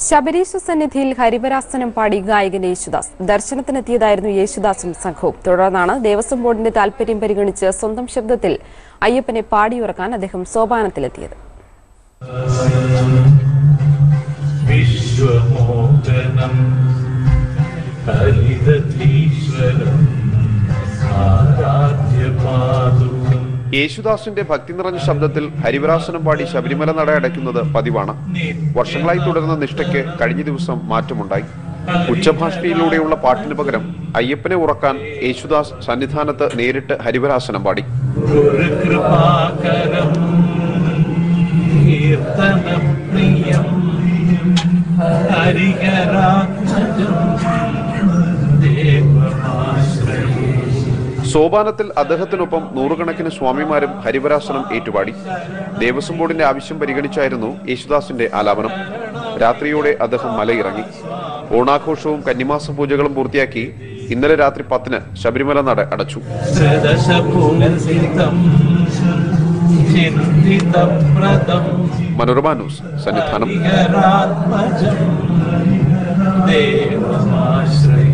ശബരീശ സന്നിധിയിൽ ഹരിവരാസനം പാടി ഗായകൻ യേശുദാസ് ദർശനത്തിനെത്തിയതായിരുന്നു യേശുദാസും സംഘവും തുടർന്നാണ് ദേവസ്വം ബോർഡിന്റെ താൽപര്യം പരിഗണിച്ച് സ്വന്തം ശബ്ദത്തിൽ അയ്യപ്പനെ പാടിയുറക്കാൻ അദ്ദേഹം സോപാനത്തിലെത്തിയത് വിശ്വമോചനം ഹരിതീശ്വരം ആരാധ്യപാദുകം യേശുദാസിന്റെ ഭക്തി നിറഞ്ഞ ശബ്ദത്തിൽ ഹരിവരാസനം പാടി ശബരിമല നട അടയ്ക്കുന്നത് പതിവാണ് വർഷങ്ങളായി തുടരുന്ന നിഷ്ഠയ്ക്ക് കഴിഞ്ഞ ദിവസം മാറ്റമുണ്ടായി ഉച്ചഭാഷണിയിലൂടെയുള്ള പാട്ടിന് പകരം അയ്യപ്പനെ ഉറക്കാൻ യേശുദാസ് സന്നിധാനത്ത് നേരിട്ട് ഹരിവരാസനം പാടി ഒരു കൃപാകരം കീർത്തനപ്രിയം ഹരിഹരാത്മജം ദേവമാശ്രയേ സോപാനത്തിൽ അദ്ദേഹത്തിനൊപ്പം നൂറുകണക്കിന് സ്വാമിമാരും ഹരിവരാസനം ഏറ്റുപാടി ദേവസ്വം ബോർഡിന്റെ ആവശ്യം പരിഗണിച്ചായിരുന്നു യേശുദാസിന്റെ ആലാപനം രാത്രിയോടെ അദ്ദേഹം മലയിറങ്ങി ഓണാഘോഷവും കന്നിമാസ പൂജകളും പൂർത്തിയാക്കി ഇന്നലെ രാത്രി പത്തിന് ശബരിമല നട അടച്ചു ത്രിദശപൂർസിതം ചിന്തിതപ്രദം മനോരമ ന്യൂസ് സന്നിധാനം ഹരിഹരാത്മജം ദേവമാശ്രയേ